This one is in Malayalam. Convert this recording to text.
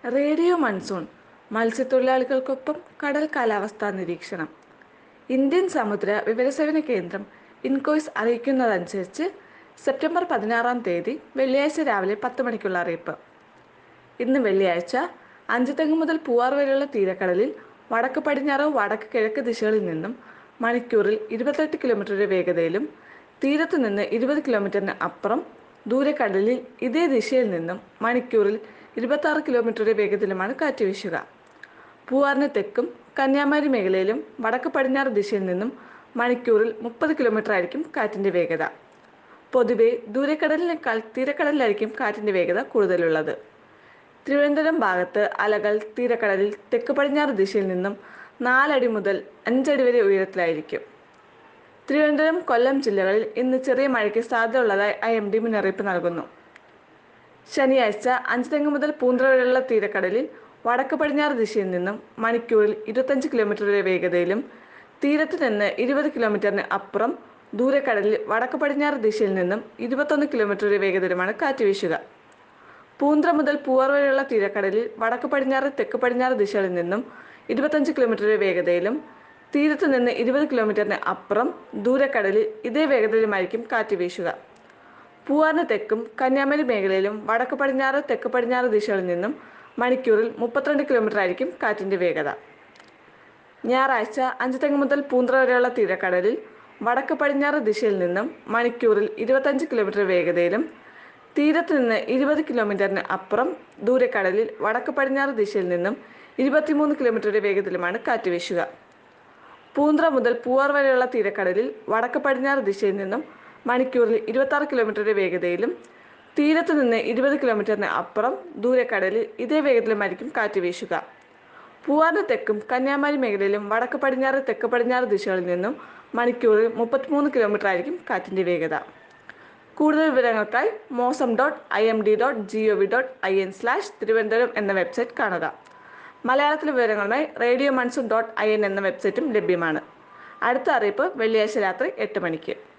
റേഡിയോ മൺസൂൺ മത്സ്യത്തൊഴിലാളികൾക്കൊപ്പം കടൽ കാലാവസ്ഥാ നിരീക്ഷണം ഇന്ത്യൻ സമുദ്ര വിവരസേവന കേന്ദ്രം ഇൻകോയ്സ് അറിയിക്കുന്നതനുസരിച്ച് സെപ്റ്റംബർ പതിനാറാം തീയതി വെള്ളിയാഴ്ച രാവിലെ പത്ത് മണിക്കുള്ള അറിയിപ്പ് ഇന്ന് വെള്ളിയാഴ്ച അഞ്ചുതെങ്ങ് മുതൽ പൂവാർ വരെയുള്ള തീരക്കടലിൽ വടക്ക് പടിഞ്ഞാറ് വടക്ക് കിഴക്ക് ദിശകളിൽ നിന്നും മണിക്കൂറിൽ ഇരുപത്തെട്ട് കിലോമീറ്ററുടെ വേഗതയിലും തീരത്ത് നിന്ന് ഇരുപത് കിലോമീറ്ററിന് അപ്പുറം ദൂരക്കടലിൽ ഇതേ ദിശയിൽ നിന്നും മണിക്കൂറിൽ ഇരുപത്താറ് കിലോമീറ്ററുടെ വേഗത്തിലുമാണ് കാറ്റ് വീശുക പൂവാറിന് തെക്കും കന്യാകുമാരി മേഖലയിലും വടക്ക് പടിഞ്ഞാറ് ദിശയിൽ നിന്നും മണിക്കൂറിൽ മുപ്പത് കിലോമീറ്റർ ആയിരിക്കും കാറ്റിൻ്റെ വേഗത പൊതുവെ ദൂരക്കടലിനേക്കാൾ തീരക്കടലിലായിരിക്കും കാറ്റിൻ്റെ വേഗത കൂടുതലുള്ളത് തിരുവനന്തപുരം ഭാഗത്ത് അലകൾ തീരക്കടലിൽ തെക്ക് പടിഞ്ഞാറ് ദിശയിൽ നിന്നും നാലടി മുതൽ അഞ്ചടി വരെ ഉയരത്തിലായിരിക്കും തിരുവനന്തപുരം കൊല്ലം ജില്ലകളിൽ ഇന്ന് ചെറിയ മഴയ്ക്ക് സാധ്യതയുള്ളതായി ഐ എം ഡി മുന്നറിയിപ്പ് നൽകുന്നു ശനിയാഴ്ച അഞ്ചുതെങ്ങ് മുതൽ പൂന്തറ വരെയുള്ള തീരക്കടലിൽ വടക്ക് പടിഞ്ഞാറ് ദിശയിൽ നിന്നും മണിക്കൂറിൽ ഇരുപത്തഞ്ച് കിലോമീറ്റർ വരെ വേഗതയിലും തീരത്ത് നിന്ന് ഇരുപത് കിലോമീറ്ററിന് അപ്പുറം ദൂരക്കടലിൽ വടക്ക് പടിഞ്ഞാറ് ദിശയിൽ നിന്നും ഇരുപത്തൊന്ന് കിലോമീറ്റർ വരെ വേഗതയിലുമാണ് കാറ്റ് വീശുക പൂന്തറ മുതൽ പൂവാർ വരെയുള്ള തീരക്കടലിൽ വടക്ക് പടിഞ്ഞാറ് തെക്ക് പടിഞ്ഞാറ് ദിശകളിൽ നിന്നും ഇരുപത്തഞ്ച് കിലോമീറ്റർ വരെ വേഗതയിലും തീരത്ത് നിന്ന് ഇരുപത് കിലോമീറ്ററിന് അപ്പുറം ദൂരക്കടലിൽ ഇതേ വേഗതയിലുമായിരിക്കും കാറ്റ് വീശുക പൂവാറിന് തെക്കും കന്യാകുമാരി മേഖലയിലും വടക്ക് പടിഞ്ഞാറ് തെക്ക് പടിഞ്ഞാറ് ദിശകളിൽ നിന്നും മണിക്കൂറിൽ മുപ്പത്തിരണ്ട് കിലോമീറ്റർ ആയിരിക്കും കാറ്റിൻ്റെ വേഗത ഞായറാഴ്ച അഞ്ചുതെങ്ങ് മുതൽ പൂന്തറ വരെയുള്ള തീരക്കടലിൽ വടക്ക് പടിഞ്ഞാറ് ദിശയിൽ നിന്നും മണിക്കൂറിൽ ഇരുപത്തഞ്ച് കിലോമീറ്റർ വേഗതയിലും തീരത്ത് നിന്ന് ഇരുപത് കിലോമീറ്ററിന് അപ്പുറം ദൂരക്കടലിൽ വടക്ക് പടിഞ്ഞാറ് ദിശയിൽ നിന്നും ഇരുപത്തിമൂന്ന് കിലോമീറ്ററുടെ വേഗത്തിലുമാണ് കാറ്റ് വീശുക പൂന്തറ മുതൽ പൂവാർ വരെയുള്ള തീരക്കടലിൽ വടക്ക് പടിഞ്ഞാറ് ദിശയിൽ നിന്നും മണിക്കൂറിൽ ഇരുപത്താറ് കിലോമീറ്ററുടെ വേഗതയിലും തീരത്ത് നിന്ന് ഇരുപത് കിലോമീറ്ററിന് അപ്പുറം ദൂരക്കടലിൽ ഇതേ വേഗത്തിലുമായിരിക്കും കാറ്റ് വീശുക പൂവാറിന് തെക്കും കന്യാകുമാരി മേഖലയിലും വടക്ക് പടിഞ്ഞാറ് തെക്ക് പടിഞ്ഞാറ് ദിശകളിൽ നിന്നും മണിക്കൂറിൽ മുപ്പത്തിമൂന്ന് കിലോമീറ്റർ ആയിരിക്കും കാറ്റിൻ്റെ വേഗത കൂടുതൽ വിവരങ്ങൾക്കായി Mausam dot I M D dot G O V dot I N slash Thiruvananthapuram എന്ന വെബ്സൈറ്റ് കാണുക മലയാളത്തിലെ വിവരങ്ങളുമായി radio monsoon dot I N എന്ന വെബ്സൈറ്റും ലഭ്യമാണ് അടുത്ത അറിയിപ്പ് വെള്ളിയാഴ്ച രാത്രി എട്ട് മണിക്ക്